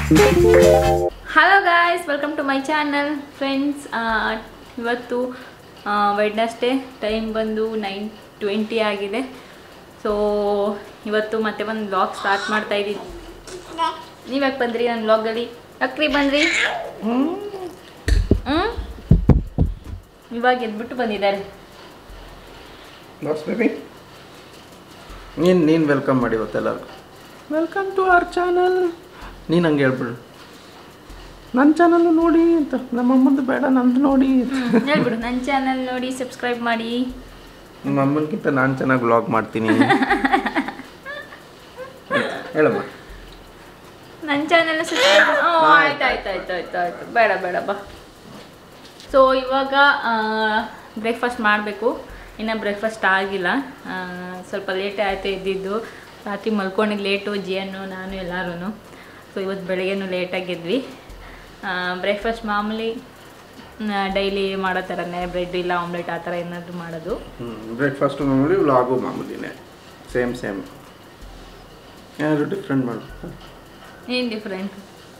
Hello guys welcome to my channel friends ಇವತ್ತು Wednesday time ಬಂದು nine twenty ಆಗಿದೆ so ಇವತ್ತು ಮತ್ತೆ ಒಂದು ಬ್ಲಾಗ್ ಸ್ಟಾರ್ಟ್ ಮಾಡ್ತಾ ಇದ್ದೀನಿ ನೀವ್ಯಾಕೆ ಬಂದ್ರಿ ನನ್ನ ಬ್ಲಾಗಲ್ಲಿ ಯಾಕ್ರಿ ಬಂದ್ರಿ ಹ್ಞೂ ಇವಾಗ ಎದ್ಬಿಟ್ಟು ಬಂದಿದ್ದಾರೆ ಬಾಸ್ ಬೇಬಿ ನೀನು ನೀನು ವೆಲ್ಕಮ್ ಮಾಡಿ ಇವತ್ತೆಲ್ಲರಿಗೂ ವೆಲ್ಕಮ್ ಟು ಅವರ್ ಚಾನಲ್ ನೀನು ಹಂಗೆ ಹೇಳ್ಬಿಡು ನನ್ನ ಚಾನಲ್ಲು ನೋಡಿ ಅಂತ ನಮ್ಮ ಅಮ್ಮಂದು ಬೇಡ ನಂದು ನೋಡಿ ಅಂತ. ಹೇಳ್ಬಿಡು ನನ್ನ ಚಾನಲ್ ನೋಡಿ ಸಬ್ಸ್ಕ್ರೈಬ್ ಮಾಡಿ ನಿಮ್ಮ ಅಮ್ಮನಿಗಿಂತ ನಾನು ಚೆನ್ನಾಗಿ ವ್ಲಾಗ್ ಮಾಡ್ತೀನಿ ಹೇಳಮ್ಮ ನನ್ನ ಚಾನಲ್ ಸಬ್ಸ್ಕ್ರೈಬ್ ಆಯ್ತು ಆಯ್ತು ಆಯ್ತು ಆಯ್ತು ಆಯ್ತು ಬೇಡ ಬೇಡ ಬಾ ಸೊ ಇವಾಗ ಬ್ರೇಕ್ಫಾಸ್ಟ್ ಮಾಡಬೇಕು ಇನ್ನು ಬ್ರೇಕ್ಫಾಸ್ಟ್ ಆಗಿಲ್ಲ ಆ, ಸ್ವಲ್ಪ ಲೇಟೇ ಆಯ್ತು ಇದ್ದಿದ್ದು ರಾತ್ರಿ ಮಲ್ಕೊಂಡಿದ್ದು ಲೇಟು ಜಿಯನ್ನು ನಾನು ಎಲ್ಲರೂ ಸೊ ಇವತ್ತು ಬೆಳಗ್ಗೆನೂ ಲೇಟಾಗಿ ಎದ್ವಿ ಬ್ರೇಕ್ಫಾಸ್ಟ್ ಮಾಮೂಲಿ ಡೈಲಿ ಮಾಡೋ ಥರನೇ ಬ್ರೆಡ್ ಇಲ್ಲ ಆಮ್ಲೆಟ್ ಆ ಥರ ಏನಾದರೂ ಮಾಡೋದು ಹ್ಞೂ ಬ್ರೇಕ್ಫಾಸ್ಟು ಮಾಮೂಲಿ ವ್ಲಾಗು ಮಾಮೂಲಿನೇ ಸೇಮ್ ಸೇಮ್ ಏನಾದರೂ ಡಿಫ್ರೆಂಟ್ ಮಾಡಬೇಕು ಏನು ಡಿಫ್ರೆಂಟ್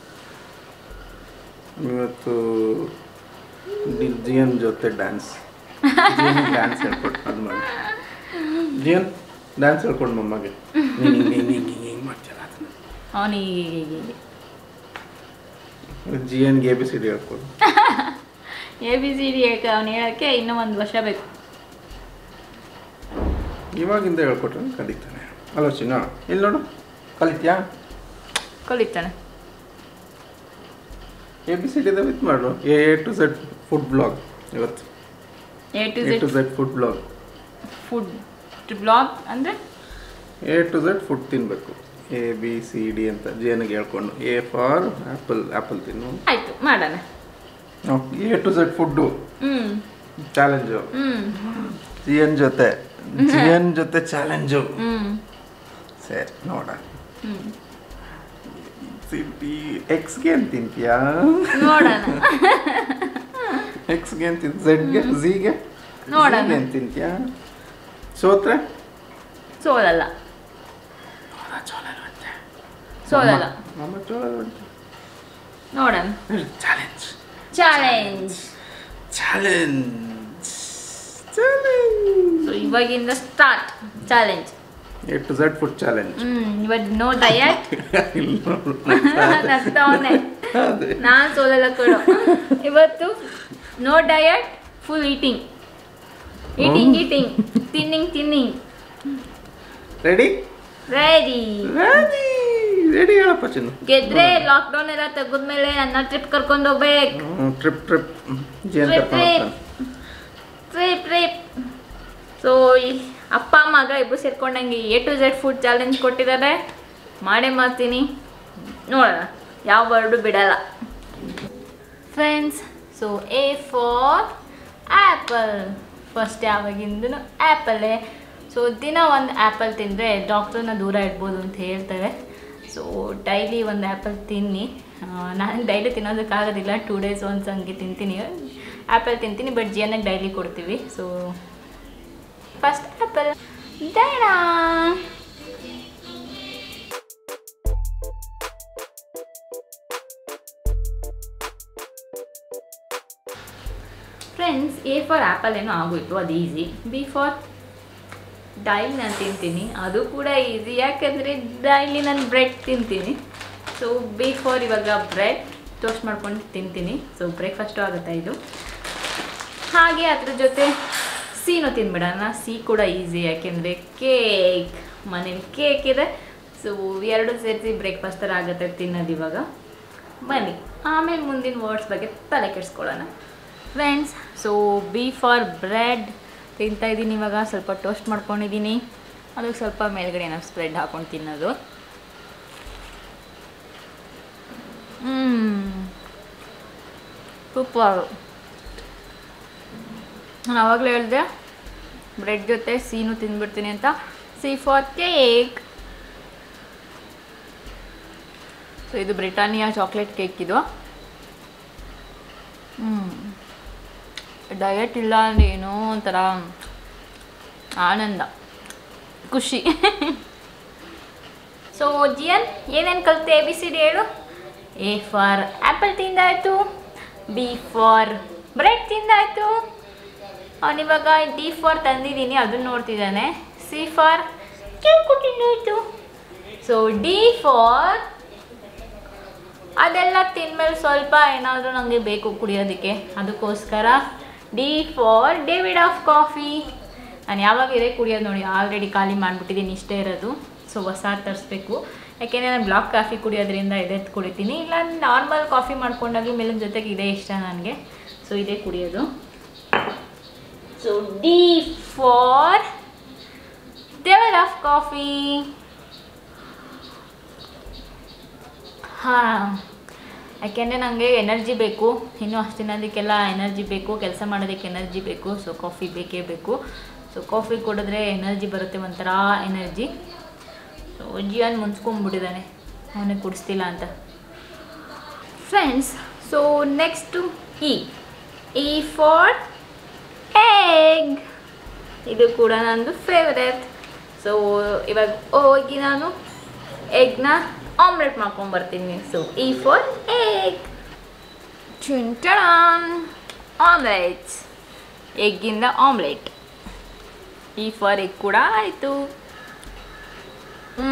ಇವತ್ತು ಡಿ- ಜಿಯನ್ ಜೊತೆ ಡ್ಯಾನ್ಸ್ ಜಿಯನ್ ಡ್ಯಾನ್ಸ್ ಹೇಳ್ಕೊಟ್ಟು ಅದು ಮಾಡಿ ಜಿಯನ್ ಡ್ಯಾನ್ಸ್ ಹೇಳ್ಕೊಂಡು ಮಮ್ಮಗೆ ನೀನು ಹಿಂಗೆ ಹಿಂಗೆ ಹಿಂಗೆ ಹಿಂಗೆ ಹಿಂಗೆ ಮಾಡ್ತೀಯಲ್ಲ ಅದನ್ನ ಅವನಿಗೆ ಜಿಯನ್ಗೆ ಎ ಬಿ ಸಿ ಡಿ ಹೇಳ್ಕೊಡು ಎ ಬಿ ಸಿ ಡಿ ಅವ್ನು ಹೇಳೋಕ್ಕೆ ಇನ್ನೂ ಒಂದು ವರ್ಷ ಬೇಕು ಇವಾಗಿಂದ ಹೇಳ್ಕೊಟ್ರೆ ಕಲಿತಾನೆ ಅಲ್ಲ ಚಿನ್ನ ಇಲ್ಲಿ ನೋಡು ಕಲಿತ್ಯಾ ಕಲಿತಾನೆ A B C D with ಮಾಡು A to Z food blog ಇವತ್ತು A to A to Z Z food blog food blog ಅಂದರೆ ಎ ಟು ಝೆಡ್ ಫುಡ್ ತಿನ್ನಬೇಕು ಎ ಬಿ ಸಿ ಡಿ ಅಂತ ಜಿಯನ್ಗೆ ಹೇಳ್ಕೊಂಡು ಎ ಫಾರ್ ಆ್ಯಪಲ್ ಆ್ಯಪಲ್ ತಿನ್ನು ಆಯಿತು ಮಾಡೋಣ ಎ ಟು ಝೆಡ್ ಫುಡ್ಡು ಹ್ಞೂ ಚಾಲೆಂಜು ಹ್ಞೂ ಜಿಯನ್ ಜೊತೆ ಜಿಯನ್ ಜೊತೆ ಚಾಲೆಂಜು ಹ್ಞೂ ಸರಿ ನೋಡ ಹ್ಞೂ ಸಿಟಿ ಎಕ್ಸ್ಗೆ ಏನು ತಿಂತೀಯಾ ನೋಡೋಣ ಎಕ್ಸ್ಗೆ ಏನು ತಿಂತ ಝೆಡ್ಗೆ ಝಿಗೆ ನೋಡೋಣ. ಏನು ತಿಂತೀಯಾ ಸೋತ್ರೆ ಸೋಲಲ್ಲ ಸೋಲಲ್ಲ ನಮ್ಮ ಚೋಳ ನೋಡೋಣ challenge challenge challenge challenge so ಇವಾಗಿಂದ start challenge A to Z food challenge ಹ್ಞೂ ಇವತ್ತು ನೋ ಡಯಟ್ ಇಲ್ಲ ನೋಡು. ನಗ್ತಾವನೆ ಅದೇ ನಾನು ಸೋಲಲ್ಲ ಕೊಡು ಇವತ್ತು no diet full eating eating eating ತಿನ್ನಿಂಗ್ ತಿನ್ನಿಂಗ್ ರೆಡಿ ರೆಡಿ ರೆಡಿ ರೆಡಿ ಹೇಳಪ್ಪ ಚಿನ್ನು ಗೆದ್ರೆ ಲಾಕ್ಡೌನ್ ಎಲ್ಲ ತೆಗೆದ್ಮೇಲೆ ನನ್ನ ಟ್ರಿಪ್ ಕರ್ಕೊಂಡು ಹೋಗ್ಬೇಕು ಟ್ರಿಪ್ ಟ್ರಿಪ್ ಜೇನ್ Trip, ಕರ್ಕೊಂಡು trip. ಹೋಗ್ತಾನೆ ಟ್ರಿಪ್ ಟ್ರಿಪ್ ಸೊ ಅಪ್ಪ ಮಗ ಇಬ್ಬರು ಸೇರ್ಕೊಂಡಂಗೆ A to Z food challenge ಕೊಟ್ಟಿದ್ದಾರೆ ಮಾಡೇ ಮಾಡ್ತೀನಿ ನೋಡೋಣ ಯಾವ ವರ್ಡು ಬಿಡಲ್ಲ friends so A for apple first ಯಾವಾಗಿಂದೂ ಆ್ಯಪಲ್ಲೇ ಸೊ ದಿನ ಒಂದು ಆ್ಯಪಲ್ ತಿಂದರೆ ಡಾಕ್ಟ್ರನ್ನ ದೂರ ಇಡ್ಬೋದು ಅಂತ ಹೇಳ್ತಾರೆ ಸೊ ಡೈಲಿ ಒಂದು ಆ್ಯಪಲ್ ತಿನ್ನಿ ನಾನು ಡೈಲಿ ತಿನ್ನೋದಕ್ಕಾಗೋದಿಲ್ಲ ಟೂ ಡೇಸ್ ಒನ್ಸ್ ಹಂಗೆ ತಿಂತೀನಿ ಆ್ಯಪಲ್ ತಿಂತೀನಿ ಬಟ್ ಜಿಯನ್ನಾಗಿ ಡೈಲಿ ಕೊಡ್ತೀವಿ ಸೊ ಫಸ್ಟ್ ಆ್ಯಪಲ್ ಬೇಡ ಫ್ರೆಂಡ್ಸ್ ಎ ಫಾರ್ ಆ್ಯಪಲ್ ಏನೋ ಆಗೋಯ್ತು ಅದು ಈಸಿ ಬಿ ಫಾರ್ ಡೈಲಿ ನಾನು ತಿಂತೀನಿ ಅದು ಕೂಡ ಈಸಿ ಯಾಕಂದರೆ ಡೈಲಿ ನಾನು ಬ್ರೆಡ್ ತಿಂತೀನಿ ಸೊ ಬಿ ಫಾರ್ ಇವಾಗ ಬ್ರೆಡ್ ಟೋಸ್ಟ್ ಮಾಡ್ಕೊಂಡು ತಿಂತೀನಿ ಸೊ ಬ್ರೇಕ್ಫಾಸ್ಟು ಆಗುತ್ತೆ ಇದು ಹಾಗೆ ಅದ್ರ ಜೊತೆ ಸೀನು ತಿನ್ಬಿಡೋಣ ಸಿ ಕೂಡ ಈಸಿ ಯಾಕೆಂದರೆ ಕೇಕ್ ಮನೇಲಿ ಕೇಕ್ ಇದೆ ಸೊ ಎರಡು ಸೇರಿಸಿ ಬ್ರೇಕ್ಫಾಸ್ಟ್ ಥರ ಆಗುತ್ತೆ ತಿನ್ನೋದು ಇವಾಗ ಬನ್ನಿ ಆಮೇಲೆ ಮುಂದಿನ ವರ್ಡ್ಸ್ ಬಗ್ಗೆ ತಲೆ ಕೆಡಿಸ್ಕೊಳ್ಳೋಣ friends so B for bread ತಿಂತಾ ಇದ್ದೀನಿ ಇವಾಗ ಸ್ವಲ್ಪ ಟೋಸ್ಟ್ ಮಾಡ್ಕೊಂಡಿದ್ದೀನಿ ಅದಕ್ಕೆ ಸ್ವಲ್ಪ ಮೇಲ್ಗಡೆ ನಾವು ಸ್ಪ್ರೆಡ್ ಹಾಕೊಂಡು ತಿನ್ನೋದು ಸೂಪರು ನಾನು ಆವಾಗಲೇ ಹೇಳಿದೆ ಬ್ರೆಡ್ ಜೊತೆ ಸೀನು ತಿಂದ್ಬಿಡ್ತೀನಿ ಅಂತ ಸಿ ಫಾರ್ ಕೇಕ್ ಸೊ ಇದು ಬ್ರಿಟಾನಿಯಾ ಚಾಕ್ಲೇಟ್ ಕೇಕ್ ಇದು ಡಯಟ್ ಇಲ್ಲ ಅಂದರೆ ಏನೋ ಒಂಥರ ಆನಂದ ಖುಷಿ ಸೊ ಜಿಯನ್ ಏನೇನು ಕಲಿತೆ ಎ ಬಿ ಸಿ ಡಿ ಹೇಳು ಎ ಫಾರ್ ಆ್ಯಪಲ್ ತಿಂದಾಯಿತು ಬಿ ಫಾರ್ ಬ್ರೆಡ್ ತಿಂದಾಯಿತು ಅವನಿವಾಗ ಡಿ ಫಾರ್ ತಂದಿದ್ದೀನಿ ಅದನ್ನು ನೋಡ್ತಿದ್ದಾನೆ ಸಿ ಫಾರ್ ಕೇಕು ತಿಂದಾಯಿತು ಸೊ ಡಿ ಫಾರ್ ಅದೆಲ್ಲ ತಿಂದ್ಮೇಲೆ ಸ್ವಲ್ಪ ಏನಾದರೂ ನನಗೆ ಬೇಕು ಕುಡಿಯೋದಕ್ಕೆ ಅದಕ್ಕೋಸ್ಕರ D for Davidoff coffee ನಾನು ಯಾವಾಗ ಇದೇ ಕುಡಿಯೋದು ನೋಡಿ ಆಲ್ರೆಡಿ ಖಾಲಿ ಮಾಡಿಬಿಟ್ಟಿದ್ದೀನಿ ಇಷ್ಟೇ ಇರೋದು ಸೊ ಹೊಸ ತರಿಸ್ಬೇಕು ಯಾಕೆಂದರೆ ನಾನು ಬ್ಲಾಕ್ ಕಾಫಿ ಕುಡಿಯೋದ್ರಿಂದ ಇದೇ ಕುಡಿತೀನಿ ಇಲ್ಲ ನಾರ್ಮಲ್ ಕಾಫಿ ಮಾಡ್ಕೊಂಡಾಗಲೂ ಮೇಲಿನ ಜೊತೆಗೆ ಇದೇ ಇಷ್ಟ ನನಗೆ ಸೊ ಇದೇ ಕುಡಿಯೋದು so D for Davidoff coffee ಹಾಂ ಯಾಕೆಂದರೆ ನನಗೆ ಎನರ್ಜಿ ಬೇಕು ಇನ್ನೂ ಅಷ್ಟು ದಿನದಕ್ಕೆಲ್ಲ ಎನರ್ಜಿ ಬೇಕು ಕೆಲಸ ಮಾಡೋದಕ್ಕೆ ಎನರ್ಜಿ ಬೇಕು ಸೊ ಕಾಫಿ ಬೇಕೇ ಬೇಕು ಸೊ ಕಾಫಿ ಕುಡಿದ್ರೆ ಎನರ್ಜಿ ಬರುತ್ತೆ ಒಂಥರ ಎನರ್ಜಿ ಸೊ ಜಿಯಾನ್ ಮುನ್ಸ್ಕೊಂಡ್ಬಿಟ್ಟಿದ್ದಾನೆ ಅವನಿಗೆ ಕುಡಿಸ್ತಿಲ್ಲ ಅಂತ friends so next E E for egg ಇದು ಕೂಡ ನಂದು ಫೇವ್ರೆಟ್ ಸೊ ಇವಾಗ ಹೋಗಿ ನಾನು ಎಗ್ನ ಆಮ್ಲೆಟ್ ಮಾಡ್ಕೊಂಬರ್ತೀನಿ ಸೊ ಇ ಫಾರ್ ಎಗ್ ಚುಂಟಣಾನ್ ಆಮ್ಲೆಟ್ ಎಗ್ಗಿಂದ ಆಮ್ಲೆಟ್ ಈ ಫಾರ್ ಎಗ್ ಕೂಡ ಆಯಿತು ಹ್ಞೂ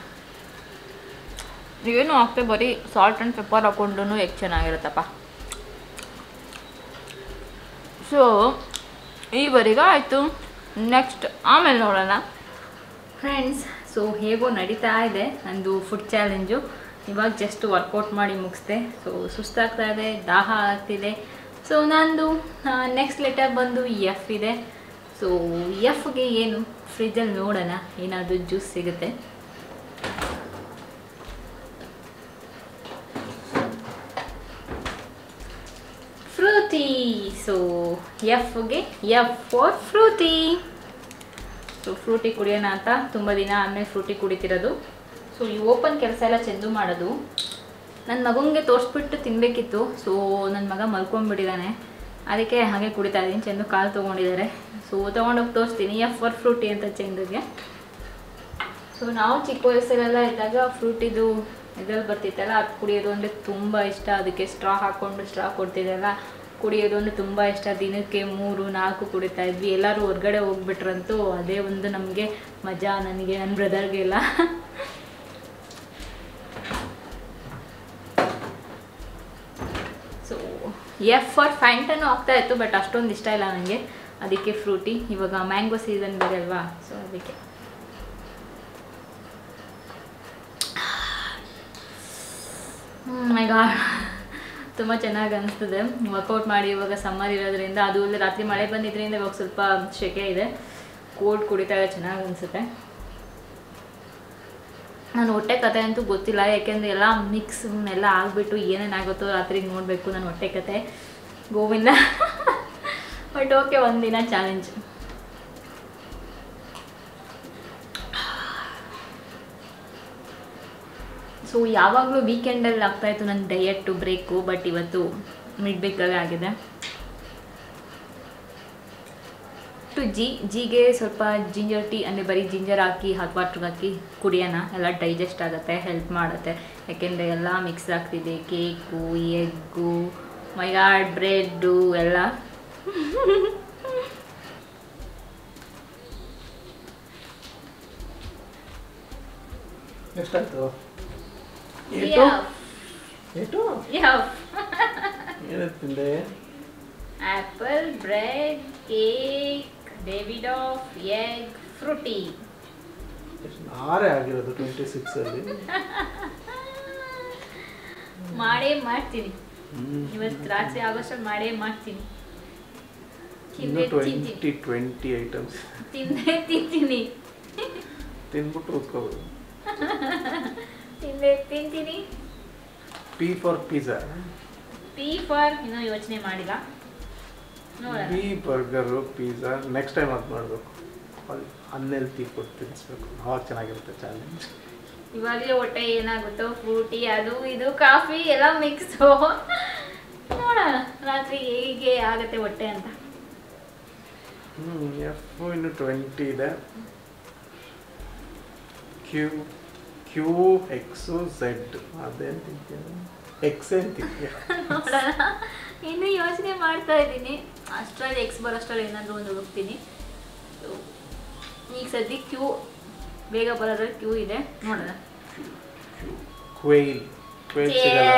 ಏನು ಆಗ್ತದೆ ಬರೀ ಸಾಲ್ಟ್ ಆ್ಯಂಡ್ ಪೆಪ್ಪರ್ ಹಾಕೊಂಡು ಎಗ್ ಚೆನ್ನಾಗಿರುತ್ತಪ್ಪ ಸೊ ಈವರೆಗೂ ಆಯಿತು ನೆಕ್ಸ್ಟ್ ಆಮೇಲೆ ನೋಡೋಣ ಫ್ರೆಂಡ್ಸ್ ಸೊ ಹೇಗೋ ನಡೀತಾ ಇದೆ ನಂದು ಫುಡ್ ಚಾಲೆಂಜು ಇವಾಗ ಜಸ್ಟ್ ವರ್ಕೌಟ್ ಮಾಡಿ ಮುಗಿಸ್ದೆ ಸೊ ಸುಸ್ತಾಗ್ತಾ ಇದೆ ದಾಹ ಆಗ್ತಿದೆ ಸೊ ನಂದು ನೆಕ್ಸ್ಟ್ ಲೆಟರ್ ಬಂದು ಎಫ್ ಇದೆ ಸೊ ಎಫ್ಗೆ ಏನು ಫ್ರಿಜ್ಜಲ್ಲಿ ನೋಡೋಣ ಏನಾದರೂ ಜ್ಯೂಸ್ ಸಿಗುತ್ತೆ ಫ್ರೂಟಿ ಸೊ ಎಫ್ಗೆ F for Frooti so Frooti ಕುಡಿಯೋಣ ಅಂತ ತುಂಬ ದಿನ ಆದಮೇಲೆ ಫ್ರೂಟಿ ಕುಡಿತಿರೋದು ಸೊ ಈ ಓಪನ್ ಕೆಲಸ ಎಲ್ಲ ಚೆಂದು ಮಾಡೋದು ನನ್ನ ಮಗನಿಗೆ ತೋರಿಸ್ಬಿಟ್ಟು ತಿನ್ನಬೇಕಿತ್ತು ಸೊ ನನ್ನ ಮಗ ಮಲ್ಕೊಂಡ್ಬಿಟ್ಟಿದ್ದಾನೆ ಅದಕ್ಕೆ ಹಾಗೆ ಕುಡಿತಾ ಇದ್ದೀನಿ ಚೆಂದು ಕಾಲು ತೊಗೊಂಡಿದ್ದಾರೆ ಸೊ ತೊಗೊಂಡೋಗಿ ತೋರಿಸ್ತೀನಿ ಎಫ್ ಫಾರ್ ಫ್ರೂಟಿ ಅಂತ ಚೆಂದುಗೆ ಸೊ ನಾವು ಚಿಕ್ಕ ವಯಸ್ಸಲ್ಲೆಲ್ಲ ಇದ್ದಾಗ ಫ್ರೂಟಿದು ಇದ್ರಲ್ಲಿ ಬರ್ತಿತ್ತಲ್ಲ ಅದು ಕುಡಿಯೋದು ಅಂದರೆ ತುಂಬ ಇಷ್ಟ ಅದಕ್ಕೆ ಸ್ಟ್ರಾ ಹಾಕ್ಕೊಂಡು ಸ್ಟ್ರಾ ಕೊಡ್ತಿದ್ದಲ್ಲ ಕುಡಿಯೋದು ಅಂದರೆ ತುಂಬ ಇಷ್ಟ ದಿನಕ್ಕೆ ಮೂರು ನಾಲ್ಕು ಕುಡಿತಾ ಇದ್ವಿ ಎಲ್ಲರೂ ಹೊರ್ಗಡೆ ಹೋಗ್ಬಿಟ್ರಂತೂ ಅದೇ ಒಂದು ನಮಗೆ ಮಜಾ ನನಗೆ ನನ್ನ ಬ್ರದರ್ಗೆಲ್ಲ ಸೊ ಎಫ್ ಫಾರ್ ಫ್ಯಾಂಟನು ಆಗ್ತಾ ಇತ್ತು ಬಟ್ ಅಷ್ಟೊಂದು ಇಷ್ಟ ಇಲ್ಲ ನನಗೆ ಅದಕ್ಕೆ ಫ್ರೂಟಿ ಇವಾಗ ಮ್ಯಾಂಗೋ ಸೀಸನ್ ಬೇರೆ ಅಲ್ವಾ ಸೊ ಅದಕ್ಕೆ ಮೈ ಗಾಡ್ ತುಂಬ ಚೆನ್ನಾಗಿ ಅನಿಸ್ತದೆ ವರ್ಕೌಟ್ ಮಾಡಿ ಇವಾಗ ಸಮ್ಮರ್ ಇರೋದ್ರಿಂದ ಅದು ಅಲ್ಲದೆ ರಾತ್ರಿ ಮಳೆ ಬಂದಿದ್ದರಿಂದ ಇವಾಗ ಸ್ವಲ್ಪ ಸೆಕೆ ಇದೆ ಕೋಲ್ಡ್ ಕುಡಿತಾ ಚೆನ್ನಾಗಿ ಅನಿಸುತ್ತೆ ನಾನು ಹೊಟ್ಟೆ ಕತೆ ಅಂತೂ ಗೊತ್ತಿಲ್ಲ ಯಾಕೆಂದರೆ ಎಲ್ಲ ಮಿಕ್ಸ್ ಎಲ್ಲ ಆಗಿಬಿಟ್ಟು ಏನೇನಾಗುತ್ತೋ ರಾತ್ರಿ ನೋಡಬೇಕು ನನ್ನ ಹೊಟ್ಟೆ ಕತೆ ಗೋವಿಂದ ಬಟ್ ಓಕೆ ಒಂದಿನ ಚಾಲೆಂಜ್ ಸೊ ಯಾವಾಗಲೂ ವೀಕೆಂಡಲ್ಲಿ ಆಗ್ತಾಯಿತ್ತು ನನ್ನ ಡಯೆಟ್ಟು ಬ್ರೇಕು ಬಟ್ ಇವತ್ತು ಮಿಡ್ ಬೇಕಲ್ಲೇ ಆಗಿದೆ ಟು ಜಿ ಜಿಗೆ ಸ್ವಲ್ಪ ಜಿಂಜರ್ ಟೀ ಅಂದರೆ ಬರೀ ಜಿಂಜರ್ ಹಾಕಿ ಹಾಟ್ ವಾಟ್ರಿಗೆ ಹಾಕಿ ಕುಡಿಯೋಣ ಎಲ್ಲ ಡೈಜೆಸ್ಟ್ ಆಗುತ್ತೆ ಹೆಲ್ಪ್ ಮಾಡುತ್ತೆ ಯಾಕೆಂದರೆ ಎಲ್ಲ ಮಿಕ್ಸ್ ಆಗ್ತಿದೆ ಕೇಕು ಎಗ್ಗು ಮೈಗಾಡ್ ಬ್ರೆಡ್ಡು ಎಲ್ಲ ಎಷ್ಟಾಯ್ತು ಏಟು ಏಟು ಏನೇನು ತಿಂದೆ apple bread cake Davidoff egg Frooti ಎಷ್ಟು ಆರೇ ಆಗಿರೋದು ಟ್ವೆಂಟಿ ಸಿಕ್ಸಲ್ಲಿ ಮಾಡೇ ಮಾಡ್ತೀನಿ ಇವತ್ತು ರಾತ್ರಿ ಆಗೋಷ್ಟರಲ್ಲಿ ಮಾಡೇ ಮಾಡ್ತೀನಿ ಇನ್ನು ತಿಂದೆ ತಿಂತೀನಿ ಟ್ವೆಂಟಿ ಟ್ವೆಂಟಿ ಐಟಮ್ಸ್ ತಿಂದೆ ತಿಂತೀನಿ ತಿಂದ್ಬಿಟ್ಟು ಉತ್ಕೋಬೋದು ತಿಂದೆ ತಿಂತೀನಿ P for pizza P for ಇನ್ನೂ ಯೋಚನೆ ಮಾಡಿಲ್ಲ ನೋಡೋಣ B burger pizza next time ಅದು ಮಾಡಬೇಕು ಅಲ್ಲಿ ಅನ್ನೆಲ್ತಿ ಕೊಟ್ಟು ತಿನ್ನಿಸ್ಬೇಕು ಅವಾಗ ಚೆನ್ನಾಗಿರುತ್ತೆ ಚಾಲೆಂಜ್ ಇವಾಗಲೇ ಹೊಟ್ಟೆ ಏನಾಗುತ್ತೋ ಫ್ರೂಟಿ ಅದು ಇದು ಕಾಫಿ ಎಲ್ಲ ಮಿಕ್ಸು ನೋಡೋಣ ರಾತ್ರಿ ಹೇಗೆ ಆಗುತ್ತೆ ಹೊಟ್ಟೆ ಅಂತ ಹ್ಞೂ ಎಫ್ ಇನ್ನು ಟ್ವೆಂಟಿ ಇದೆ ಕ್ಯೂ ಕ್ಯೂ ಎಕ್ಸು ಝೆಡ್ ಅದೇನು ತಿಂತೀನಿ ಎಕ್ಸ್ ಅಂತೀವಿ ನೋಡೋಣ ಇನ್ನು ಯೋಚನೆ ಮಾಡ್ತಾ ಇದ್ದೀನಿ ಅಷ್ಟರಲ್ಲಿ ಎಕ್ಸ್ ಬರೋಷ್ಟರಲ್ಲಿ ಏನಾದರೂ ಒಂದು ಹುಡುಕ್ತೀನಿ So, ಈಗ ಸದ್ಯಕ್ಕೆ ಕ್ಯೂ ಬೇಗ ಬರೋದ್ರಲ್ಲಿ ಕ್ಯೂ ಇದೆ ನೋಡೋಣ ಕ್ವೇಲ್ ಕ್ವೇಲ್ ಸಿಗಲ್ಲ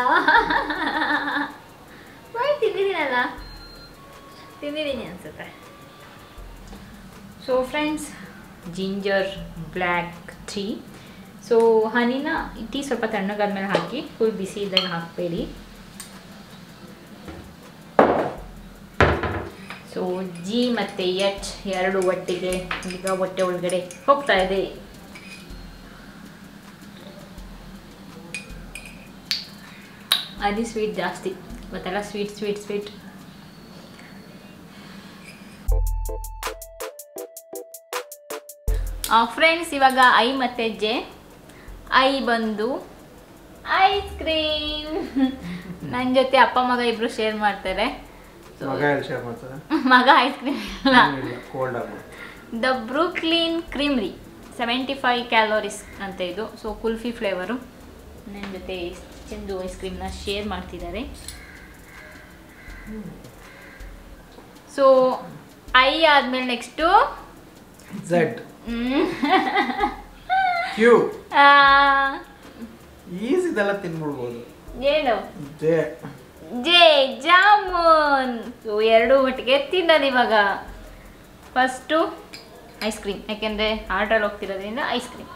ಬಾಯ್ ತಿಂದಿದ್ದೀನಲ್ಲ ತಿಂದಿದ್ದೀನಿ ಅನ್ಸುತ್ತೆ so friends ginger black tea so ಹನಿನ ಟೀ ಸ್ವಲ್ಪ ತಣ್ಣಗಾದ್ಮೇಲೆ ಹಾಕಿ ಫುಲ್ ಬಿಸಿ ಇದ್ದಾಗ ಹಾಕಬೇಡಿ ಸೊ ಜಿ ಮತ್ತು ಎಚ್ ಎರಡು ಒಟ್ಟಿಗೆ ಈಗ ಹೊಟ್ಟೆ ಒಳಗಡೆ ಹೋಗ್ತಾ ಇದೆ ಅದು ಸ್ವೀಟ್ ಜಾಸ್ತಿ ಮತ್ತೆಲ್ಲ ಸ್ವೀಟ್ ಸ್ವೀಟ್ ಸ್ವೀಟ್ ಫ್ರೆಂಡ್ಸ್ ಇವಾಗ ಐ ಮತ್ತು ಜೆ ಐ ಬಂದು ಐಸ್ ಕ್ರೀಮ್ ನನ್ನ ಜೊತೆ ಅಪ್ಪ ಮಗ ಇಬ್ರು ಶೇರ್ ಮಾಡ್ತಾರೆ So, ಮಗ ಎಲ್ಲಿ ಶೇರ್ ಮಾಡ್ತಾರೆ ಮಗ ಐಸ್ ಕ್ರೀಮ್ ಇಲ್ಲ ಕೋಲ್ಡ್ ಆಗ್ಬೋದು the Brooklyn creamery seventy five calories ಅಂತ ಇದು ಸೊ ಕುಲ್ಫಿ ಫ್ಲೇವರು ನನ್ನ ಜೊತೆ ಚೆಂದು ಐಸ್ ಕ್ರೀಮ್ನ ಶೇರ್ ಮಾಡ್ತಿದ್ದಾರೆ ಸೊ ಐ ಆದಮೇಲೆ ನೆಕ್ಸ್ಟು ಝೆಡ್ ಕ್ಯೂ ಈಸ್ ಇದೆಲ್ಲ ತಿನ್ಬಿಡ್ಬೋದು ಏನು ಜೆ ಜೇ ಜಾಮೂನ್ ಸೊ ಎರಡು ಒಟ್ಟಿಗೆ ತಿನ್ನೋದು ಇವಾಗ ಫಸ್ಟು ಐಸ್ ಕ್ರೀಮ್ ಯಾಕೆಂದರೆ ಆರ್ಡ್ರಲ್ಲಿ ಹೋಗ್ತಿರೋದ್ರಿಂದ ಐಸ್ ಕ್ರೀಮ್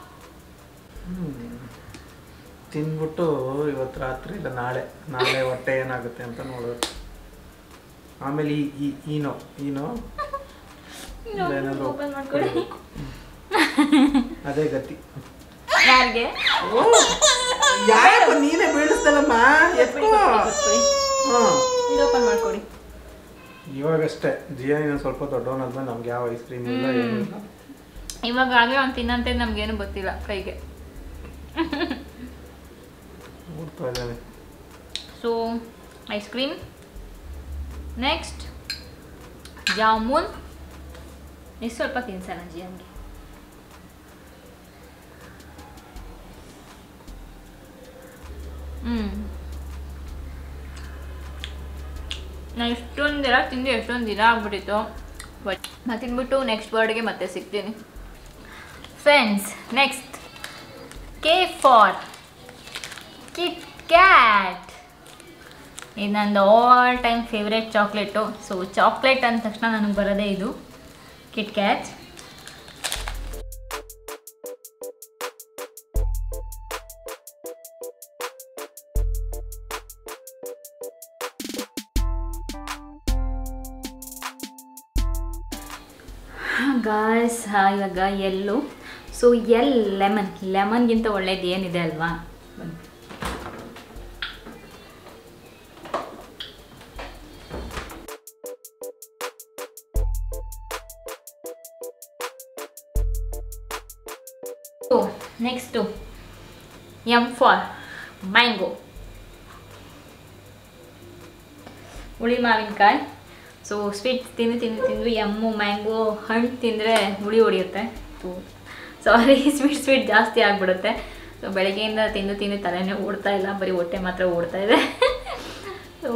ತಿನ್ಬಿಟ್ಟು ಇವತ್ತು ರಾತ್ರಿ ಇಲ್ಲ ನಾಳೆ ನಾಳೆ ಹೊಟ್ಟೆ ಏನಾಗುತ್ತೆ ಅಂತ ನೋಡೋದು ಆಮೇಲೆ ಈ ಈ ಈನೋ ಈನೋ ಇಲ್ಲ ಏನಾದ್ರು ಓಪನ್ ಮಾಡ್ಕೊಳ್ಳಿ ಕುಡಿಬೇಕು. ಅದೇ ಗತಿ ಯಾರಿಗೆ ಯಾರು ನೀನೇ ಬೀಳಿಸ್ದಲ್ಲಮ್ಮ ಎತ್ಕೋ ಹಾಂ ಇದು ಓಪನ್ ಮಾಡ್ಕೊಡಿ ಇವಾಗಷ್ಟೇ ಜಿಯಾ ಇನ್ನೊಂದು ಸ್ವಲ್ಪ ದೊಡ್ಡವನಾದ್ಮೇಲೆ ನಮ್ಗೆ ಯಾವ ಐಸ್ ಕ್ರೀಮ್ ಇಲ್ಲ ಏನೂ ಇಲ್ಲ ಇವಾಗ ಆಗಲೇ ಅವ್ನು ತಿನ್ನಂತೆ ನಮ್ಗೇನು ಗೊತ್ತಿಲ್ಲ ಕೈಗೆ ನೋಡ್ತಾ ಇದ್ದಾನೆ so ice cream next jamun ಎಷ್ಟು ಸ್ವಲ್ಪ ತಿನ್ಸೋಣ ಜಿಯನ್ಗೆ ಹ್ಞೂ ನಾನು ಎಷ್ಟೊಂದು ದಿನ ತಿಂದು ಎಷ್ಟೊಂದು ದಿನ ಆಗ್ಬಿಟ್ಟಿತ್ತು ಬಟ್ ನಾನು ತಿಂದ್ಬಿಟ್ಟು ನೆಕ್ಸ್ಟ್ ಬರ್ಡ್ಗೆ ಮತ್ತೆ ಸಿಗ್ತೀನಿ friends next K for Kit Kat ಇದು ನಂದು all time favourite chocolate so chocolate ಅಂದ ತಕ್ಷಣ ನನಗೆ ಬರೋದೇ ಇದು ಕಿಟ್ ಕ್ಯಾಟ್ ಗಾಯ್ಸ್ ಇವಾಗ ಎಲ್ಲು ಸೊ ಎಲ್ ಲೆಮನ್ ಲೆಮನ್ಗಿಂತ ಒಳ್ಳೇದು ಏನಿದೆ ಅಲ್ವಾ ಬನ್ನಿ so next M for mango ಹುಳಿ ಮಾವಿನಕಾಯಿ ಸೊ ಸ್ವೀಟ್ ತಿಂದು ತಿಂದು ತಿಂದು ಎಮ್ಮು ಮ್ಯಾಂಗೋ ಹಣ್ಣು ತಿಂದರೆ ಹುಳಿ ಹೊಡಿಯುತ್ತೆ ಸೊ ಸಾರಿ ಸ್ವೀಟ್ ಸ್ವೀಟ್ ಜಾಸ್ತಿ ಆಗಿಬಿಡುತ್ತೆ ಸೊ ಬೆಳಗ್ಗೆಯಿಂದ ತಿಂದು ತಿಂದು ತಲೆನೇ ಓಡ್ತಾ ಇಲ್ಲ ಬರೀ ಹೊಟ್ಟೆ ಮಾತ್ರ ಓಡ್ತಾ ಇದೆ ಸೊ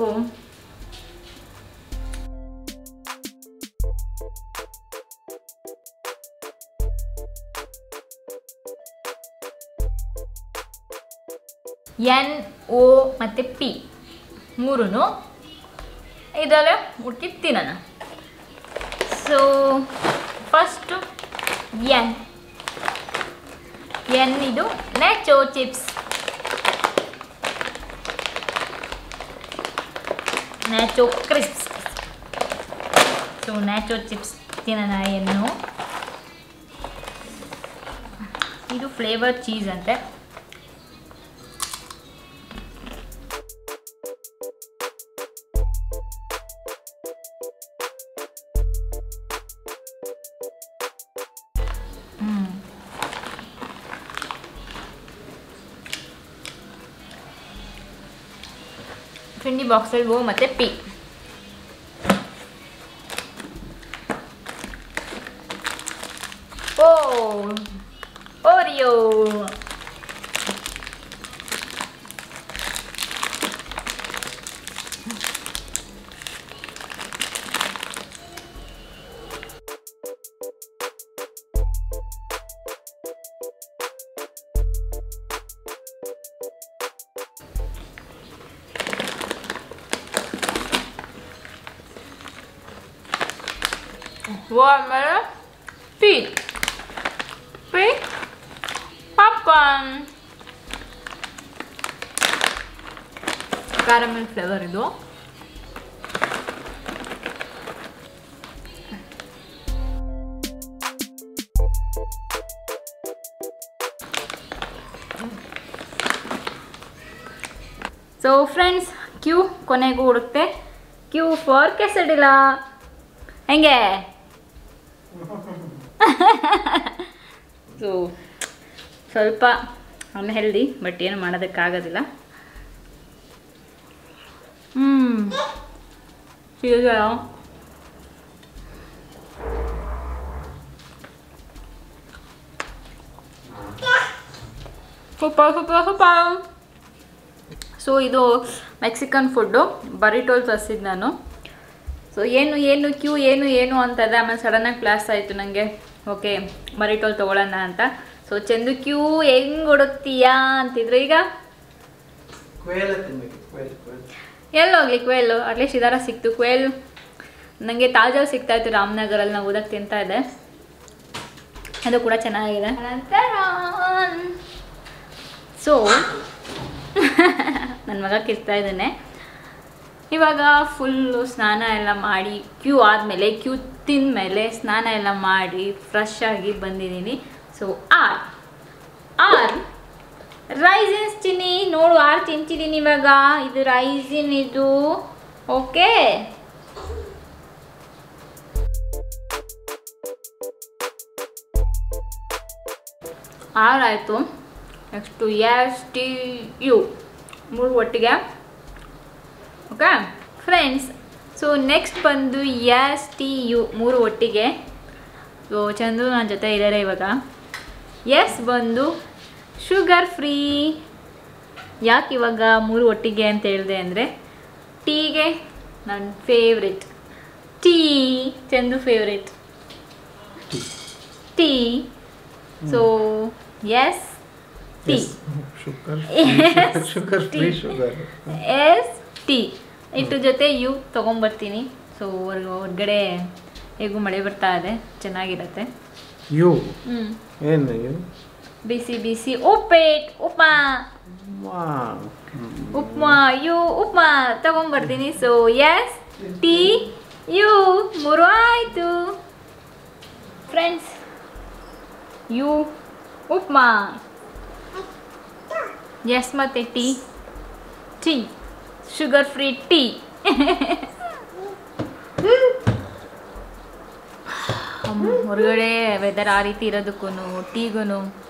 ಎನ್ ಓ ಮತ್ತು ಪಿ ಮೂರೂ ಇದರಲ್ಲೇ ಹುಡುಕಿ ತಿನ್ನೋಣ ಸೊ ಫಸ್ಟು ಎನ್ ಎನ್ ಇದು nacho chips nacho crisps so nacho chips ತಿನ್ನೋಣ ಎನ್ನು ಇದು ಫ್ಲೇವರ್ ಚೀಸ್ ಅಂತೆ ಹ್ಮ್. ತಿಂಡಿ ಬಾಕ್ಸಲ್ಲಿ ಓ ಮತ್ತು ಪಿ ಓ ಓರಿಯೋ ಆಮೇಲೆ T T popcorn caramel flavour ಇದು ಸೊ ಫ್ರೆಂಡ್ಸ್ ಕ್ಯೂ ಕೊನೆಗೂ ಹುಡುಕ್ತೆ ಕ್ಯೂ ಫಾರ್ ಕೆಸಡಿಲ್ಲ ಹೆಂಗೆ ಸೊ ಸ್ವಲ್ಪ ಅನ್ಹೆಲ್ದಿ ಬಟ್ ಏನು ಮಾಡೋದಕ್ಕಾಗೋದಿಲ್ಲ ಹ್ಞೂ ಈಗ ಸೂಪರ್ ಸೂಪರ್ ಸೂಪರ್ ಸೊ ಇದು ಮೆಕ್ಸಿಕನ್ ಫುಡ್ಡು ಬರಿಟೋಲ್ ತರಿಸಿದ್ದು ನಾನು ಸೊ ಏನು ಏನು ಕ್ಯೂ ಏನು ಏನು ಅಂತಂದೆ ಆಮೇಲೆ ಸಡನ್ನಾಗಿ ಕ್ಲಾಸ್ ಆಯಿತು ನನಗೆ ಓಕೆ ಬರಿಟೋಲ್ ತೊಗೊಳ್ಳೋಣ ಅಂತ ಸೊ ಚಂದು ಕ್ಯೂ ಹೆಂಗೆ ಹುಡುಕ್ತೀಯಾ ಅಂತಿದ್ರು ಈಗ ಕ್ವೇಲ ತಿನ್ಬೇಕು ಕ್ವೇಲ್ ಕ್ವೇಲ್ ಎಲ್ಲಿ ಹೋಗ್ಲಿ ಕ್ವೇಲು ಅಟ್ಲೀಸ್ಟ್ ಇದರ ಸಿಕ್ತು ಕ್ವೇಲ್ ನನಗೆ ತಾಜಲ್ಲಿ ಸಿಗ್ತಾ ಇತ್ತು ರಾಮನಗರಲ್ಲಿ ನಾವು ಓದಕ್ಕೆ ತಿಂತಾ ಇದೆ ಅದು ಕೂಡ ಚೆನ್ನಾಗಿದೆ ಸೊ ನನ್ನ ಮಗ ಕಿರ್ತಾ ಇದ್ದಾನೆ ಇವಾಗ ಫುಲ್ಲು ಸ್ನಾನ ಎಲ್ಲ ಮಾಡಿ ಕ್ಯೂ ಆದಮೇಲೆ ಕ್ಯೂ ತಿಂದಮೇಲೆ ಸ್ನಾನ ಎಲ್ಲ ಮಾಡಿ ಫ್ರೆಶ್ ಆಗಿ ಬಂದಿದ್ದೀನಿ ಸೊ ಆರ್ ಆರ್ ರೈಸಿನ್ಸ್ ತಿನ್ನಿ ನೋಡು ಆರು ತಿಂತಿದ್ದೀನಿ ಇವಾಗ ಇದು ರೈಸಿನ್ ಇದು ಓಕೆ ಆರ್ ಆಯಿತು ನೆಕ್ಸ್ಟು ಎಸ್ ಟಿ ಯು ಮೂರು ಒಟ್ಟಿಗೆ ಓಕೆ ಫ್ರೆಂಡ್ಸ್ ಸೊ ನೆಕ್ಸ್ಟ್ ಬಂದು ಎಸ್ ಟಿ ಯು ಮೂರು ಒಟ್ಟಿಗೆ ಸೊ ಚಂದ್ರು ನನ್ನ ಜೊತೆ ಇದ್ದಾರೆ ಇವಾಗ ಎಸ್ ಬಂದು ಶುಗರ್ ಫ್ರೀ ಯಾಕೆ ಇವಾಗ ಮೂರು ಒಟ್ಟಿಗೆ ಅಂತ ಹೇಳಿದೆ ಅಂದರೆ ಟೀಗೆ ನನ್ನ favourite tea Chandu favourite tea so S T sugar Yes, sugar free tea. Sugar S T ಇದ್ರ ಜೊತೆ ಯು ತೊಗೊಂಬರ್ತೀನಿ ಸೊ ಹೊರಗಡೆ ಹೇಗೂ ಮಳೆ ಬರ್ತಾ ಇದೆ ಚೆನ್ನಾಗಿರತ್ತೆ ಯು ಹ್ಞೂ ಏನು ಯು ಬಿಸಿ ಬಿಸಿ ಉಪ್ಪಿಟ್ಟು ಉಪ್ಮಾ ಮಾ ಉಪ್ಮಾ ಯು ಉಪ್ಮಾ ತಗೊಂಬರ್ತೀನಿ ಸೊ ಎಸ್ ಟಿ ಯು ಮೂರು ಆಯಿತು ಫ್ರೆಂಡ್ಸ್ ಯು ಉಪ್ಮಾ ಎಸ್ ಮತ್ತೆ tea tea sugar free tea ಹೊರಗಡೆ ವೆದರ್ ಆ ರೀತಿ ಇರೋದಕ್ಕೂ ಟೀಗೂ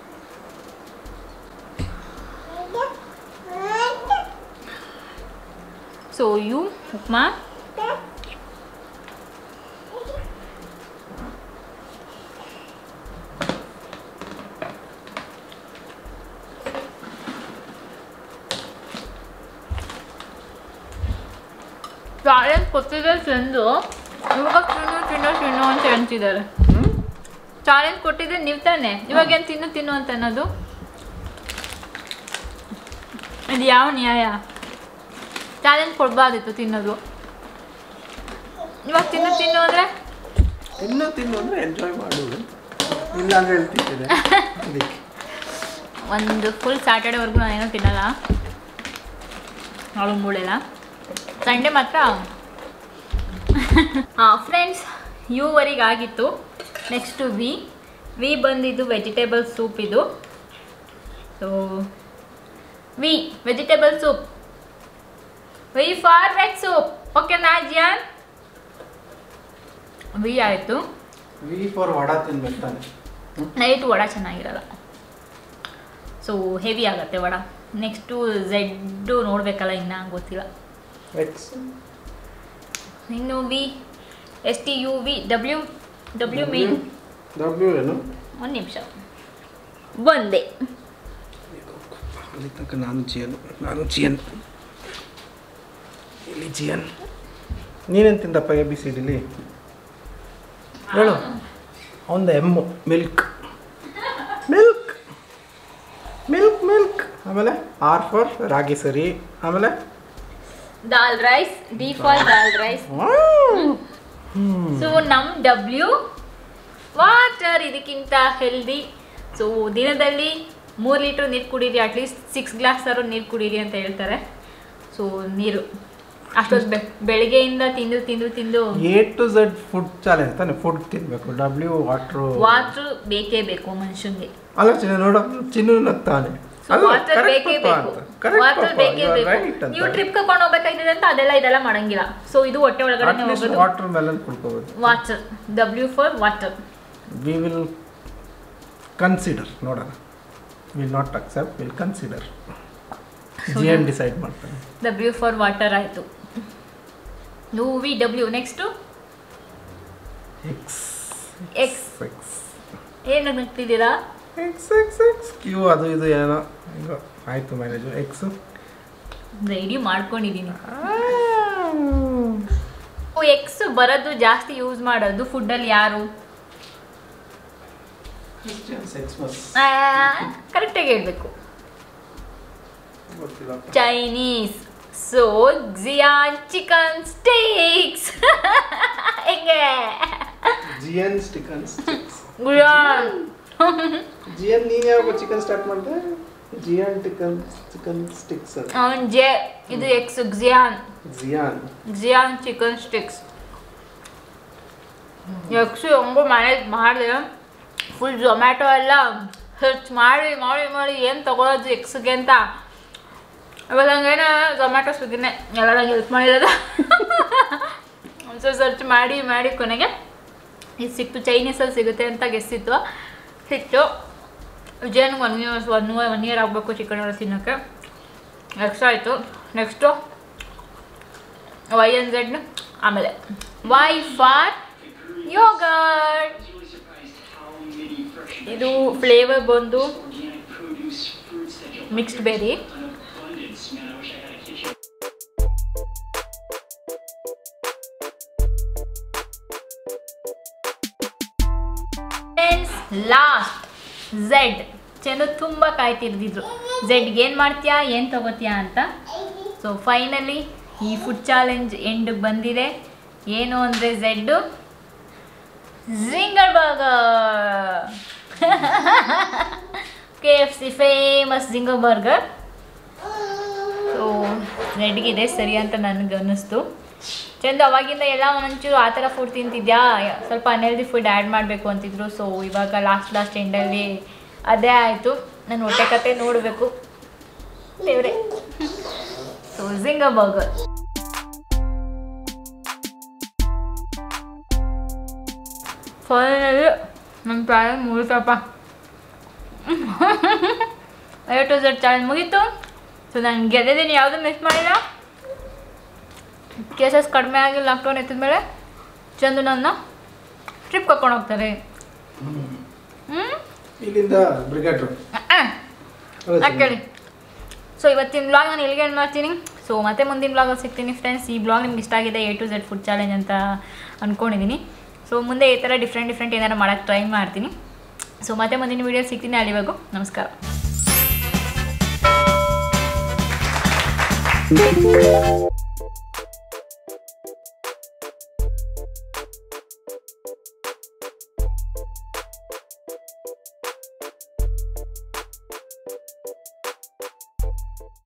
ಸೊ ಯು ಉಪ್ಮಾ ಚಾಲೆಂಜ್ ಕೊಟ್ಟಿದ್ರೆ ಚಂದು ಇವಾಗ ತಿನ್ನು ತಿನ್ನು ತಿನ್ನು ಅಂತ ಹೇಳ್ತಿದ್ದಾರೆ ಚಾಲೆಂಜ್ ಕೊಟ್ಟಿದ್ರೆ ನೀವು ತಾನೆ ಇವಾಗ ಏನು ತಿನ್ನು ತಿನ್ನು ಅಂತ ಅನ್ನೋದು ಇದು ಯಾವ ನ್ಯಾಯ ಚಾಲೆಂಜ್ ಕೊಡಬಾರ್ದಿತ್ತು ತಿನ್ನೋದು ಇವಾಗ ತಿನ್ನು ತಿನ್ನು ಅಂದರೆ ತಿನ್ನು ತಿನ್ನು ಅಂದರೆ ಎಂಜಾಯ್ ಮಾಡು ಇಲ್ಲ ಅಂದ್ರೆ ಹೇಳ್ತಿದ್ದೆ ಅದಕ್ಕೆ ಒಂದು ಫುಲ್ ಸ್ಯಾಟರ್ಡೇವರೆಗೂ ನಾನೇನೋ ತಿನ್ನಲ್ಲ ಅವಳು ಮೂಳೆಲ್ಲ ಸಂಡೇ ಮಾತ್ರ ಹಾಂ ಫ್ರೆಂಡ್ಸ್ ಯುವರೆಗೆ ಆಗಿತ್ತು ನೆಕ್ಸ್ಟು ವಿ ವಿ ಬಂದಿದ್ದು ವೆಜಿಟೇಬಲ್ ಸೂಪ್ ಇದು so V vegetable soup V for veg soup okay ನಾಜಿಯಾನ್ ವಿ ಆಯಿತು ವಿ ಫಾರ್ ವಡ ತಿನ್ಬೇಕು ತಾನೆ ನೈಟ್ ವಡ ಚೆನ್ನಾಗಿರಲ್ಲ ಸೊ ಹೆವಿ ಆಗುತ್ತೆ ವಡ ನೆಕ್ಸ್ಟು ಝೆಡ್ಡು ನೋಡಬೇಕಲ್ಲ ಇನ್ನು ಗೊತ್ತಿಲ್ಲ ಎಕ್ಸ್ ಇನ್ನು V S T U V W W mean W ಏನು ಒಂದು ನಿಮಿಷ ಬಂದೆ ಅಲ್ಲಿ ತನಕ ನಾನು ಜಿಯನ್ ನಾನು ಜಿಯನ್ ಇಲ್ಲಿ ಜಿಯನ್ ನೀನೇನು ತಿಂದಪ್ಪ ಎ ಬಿ ಸಿ ಡಿಲಿ ಹೇಳು ಅವನದು M milk milk milk milk ಆಮೇಲೆ ಆರ್ ಫಾರ್ ರಾಗಿ ಸರಿ ಆಮೇಲೆ dal rice D for dal rice so ನಮ್ಮ ಡಬ್ಲ್ಯೂ ವಾಟರ್ ಇದಕ್ಕಿಂತ ಹೆಲ್ದಿ ಸೊ ದಿನದಲ್ಲಿ ಮೂರು ಲೀಟ್ರ್ ನೀರು ಕುಡೀರಿ ಅಟ್ಲೀಸ್ಟ್ ಸಿಕ್ಸ್ ಗ್ಲಾಸ್ ಆದ್ರೂ ನೀರು ಕುಡೀರಿ ಅಂತ ಹೇಳ್ತಾರೆ ಸೊ ನೀರು ಅಷ್ಟೊತ್ತು ಬೆ ಬೆಳಗ್ಗೆಯಿಂದ ತಿಂದು ತಿಂದು ತಿಂದು A to Z food challenge ತಾನೆ ಫುಡ್ ತಿನ್ಬೇಕು ಡಬ್ಲ್ಯೂ ವಾಟ್ರು ವಾಟ್ರ್ ಬೇಕೇ ಬೇಕು ಮನುಷ್ಯನಿಗೆ ಅಲ್ಲ ಚಿನ್ನ ನೋಡು ಚಿನ್ನು ನಗ್ತಾನೆ ಅಲ್ಲ, ವಾಟರ್ correct ಬೇಕೇ ಪಾಪ ಬೇಕು ಅಂತ. Correct ವಾಟರ್ ಪಾಪ, ಬೇಕೇ you are ಬೇಕು right ಅಂತ. ನೀವು ಟ್ರಿಪ್ ಕರ್ಕೊಂಡು ಹೋಗ್ಬೇಕಾಗಿದೆ ಅಂತ ಅದೆಲ್ಲ ಇದೆಲ್ಲ ಮಾಡಂಗಿಲ್ಲ ಸೊ ಇದು ಹೊಟ್ಟೆ ಒಳಗಡೆ At least ಹೋಗೋದು ವಾಟರ್ ಮೆಲನ್ ಕುಡ್ಕೋಬೋದು water W for water V will consider ನೋಡೋಣ will not accept will consider G N decide ಮಾಡ್ತಾನೆ ಡಬ್ಲ್ಯೂ ಫಾರ್ ವಾಟರ್ ಆಯಿತು U V W next X X X ಏನು ನಗ್ತಿದ್ದೀರಾ ಎಕ್ಸ್ ಎಕ್ಸ್ ಎಕ್ಸ್ ಕ್ಯೂ ಅದು ಇದು ಏನೋ ಹಿಂಗೋ ಆಯಿತು ಮ್ಯಾನೇಜು ಎಕ್ಸ್ ರೆಡಿ ಮಾಡ್ಕೊಂಡಿದ್ದೀನಿ ಎಕ್ಸ್ ಬರೋದು ಜಾಸ್ತಿ ಯೂಸ್ ಮಾಡೋದು ಫುಡ್ಡಲ್ಲಿ ಯಾರು ಎಕ್ಸ್ ಬಸ್ ಕರೆಕ್ಟಾಗಿ ಹೇಳ್ಬೇಕು ಗೊತ್ತಿಲ್ಲ ಚೈನೀಸ್ ಸೊ ಜಿಯಾನ್ ಚಿಕನ್ ಸ್ಟೇಕ್ಸ್ ಹೆಂಗೆ ಜಿ ಎನ್ ಚಿಕನ್ ಗುಯಾನ್ ಜಿ ಎನ್ ನೀನು ಯಾವಾಗ ಚಿಕನ್ ಸ್ಟಾರ್ಟ್ ಮಾಡಿದೆ G N chicken chicken sticks ಅದು ಅವನ್ ಜೆ ಇದು ಎಕ್ಸ್ ಜಿಯಾನ್ ಜಿಯಾನ್ ಜಿಯಾನ್ ಚಿಕನ್ ಸ್ಟಿಕ್ಸ್ ಎಕ್ಸು ಹೆಂಗೋ ಮ್ಯಾನೇಜ್ ಮಾಡಿದೆ ಫುಲ್ ಜೊಮ್ಯಾಟೊ ಎಲ್ಲ ಸರ್ಚ್ ಮಾಡಿ ಮಾಡಿ ಮಾಡಿ ಏನು ತಗೊಳೋದು ಎಕ್ಸ್ಗೆ ಅಂತ ಇವಾಗ ಹಂಗೇನ ಜೊಮ್ಯಾಟೊ ಸ್ವಿಗ್ಗಿನೇ ಎಲ್ಲ ನಂಗೆ ಹೆಲ್ಪ್ ಮಾಡಿರೋದು ಒಂದ್ಸಲ ಸರ್ಚ್ ಮಾಡಿ ಮಾಡಿ ಕೊನೆಗೆ ಇದು ಸಿಕ್ತು ಚೈನೀಸಲ್ಲಿ ಸಿಗುತ್ತೆ ಅಂತ ಗೆಸ್ಸಿತ್ತು ಸಿಕ್ತು ವಿಜಯನ್ಗೆ one years one one year ಆಗಬೇಕು ಚಿಕನ್ ಎಲ್ಲ ತಿನ್ನೋಕ್ಕೆ ನೆಕ್ಸ್ಟ್ ಆಯಿತು ನೆಕ್ಸ್ಟು ವೈ ಎನ್ ಝೆಡ್ ಆಮೇಲೆ ವೈ ಫಾರ್ ಯೋಗರ್ಟ್ ಇದು ಫ್ಲೇವರ್ ಬಂದು mixed berry last Z Chandu ತುಂಬ ಕಾಯ್ತಿರ್ದಿದ್ರು ಝೆಡ್ಗೆ ಏನು ಮಾಡ್ತೀಯಾ ಏನು ತಗೋತೀಯಾ ಅಂತ ಸೊ ಫೈನಲಿ ಈ ಫುಡ್ ಚಾಲೆಂಜ್ ಎಂಡ್ ಬಂದಿದೆ ಏನು ಅಂದರೆ Z zinger burger K F C famous zinger burger so ರೆಡ್ಗಿದೆ ಸರಿ ಅಂತ ನನಗೆ ಅನ್ನಿಸ್ತು ಚಂದ ಅವಾಗಿಂದ ಎಲ್ಲ ಒಂಚೂರು ಆ ಥರ ಫುಡ್ ತಿಂತಿದ್ಯಾ ಸ್ವಲ್ಪ ಅನ್ಹೆಲ್ದಿ ಫುಡ್ ಆ್ಯಡ್ ಮಾಡಬೇಕು ಅಂತಿದ್ರು ಸೊ ಇವಾಗ ಲಾಸ್ಟ್ ಲಾಸ್ಟ್ ಎಂಡಲ್ಲಿ ಅದೇ ಆಯಿತು ನಾನು ಹೊಟ್ಟೆ ಕತೆ ನೋಡಬೇಕು ದೇವ್ರೆ ಸೊ ಜಿಂಗರ್ ಬರ್ಗರ್ ಫೈನಲಿ ನನ್ನ ಚಾಲೆಂಜ್ ಮುಗಿತಪ್ಪ ಐ ಟು ಝೆಡ್ ಚಾಲೆಂಜ್ ಮುಗೀತು ಸೊ ನಾನು ಗೆದ್ದಿದ್ದೀನಿ ಯಾವುದೂ ಮಿಸ್ ಮಾಡಿಲ್ಲ ಕೇಸಸ್ ಕಡಿಮೆ ಆಗಿ ಲಾಕ್ಡೌನ್ ಎತ್ತಿದ ಮೇಲೆ ಚಂದು ನನ್ನ ಟ್ರಿಪ್ ಕರ್ಕೊಂಡು ಹೋಗ್ತಾರೆ ಹ್ಞೂ ಇಲ್ಲಿಂದ ಬ್ರಿಗೇಡ್ರು ಕೇಳಿ ಸೊ ಇವತ್ತಿನ ಬ್ಲಾಗ್ ನಾನು ಎಲ್ಲಿಗೆ ಎಂಡ್ ಮಾಡ್ತೀನಿ ಸೊ ಮತ್ತೆ ಮುಂದಿನ ಬ್ಲಾಗಲ್ಲಿ ಸಿಗ್ತೀನಿ ಫ್ರೆಂಡ್ಸ್ ಈ ಬ್ಲಾಗ್ ನಿಮ್ಗೆ ಇಷ್ಟ ಆಗಿದೆ A to Z food challenge ಅಂತ ಅಂದ್ಕೊಂಡಿದ್ದೀನಿ ಸೊ ಮುಂದೆ ಈ ಥರ ಡಿಫ್ರೆಂಟ್ ಡಿಫ್ರೆಂಟ್ ಏನಾರು ಮಾಡೋಕ್ಕೆ ಟ್ರೈ ಮಾಡ್ತೀನಿ ಸೊ ಮತ್ತೆ ಮುಂದಿನ ವೀಡಿಯೋ ಸಿಗ್ತೀನಿ ಅಲ್ಲಿವರೆಗೂ ನಮಸ್ಕಾರ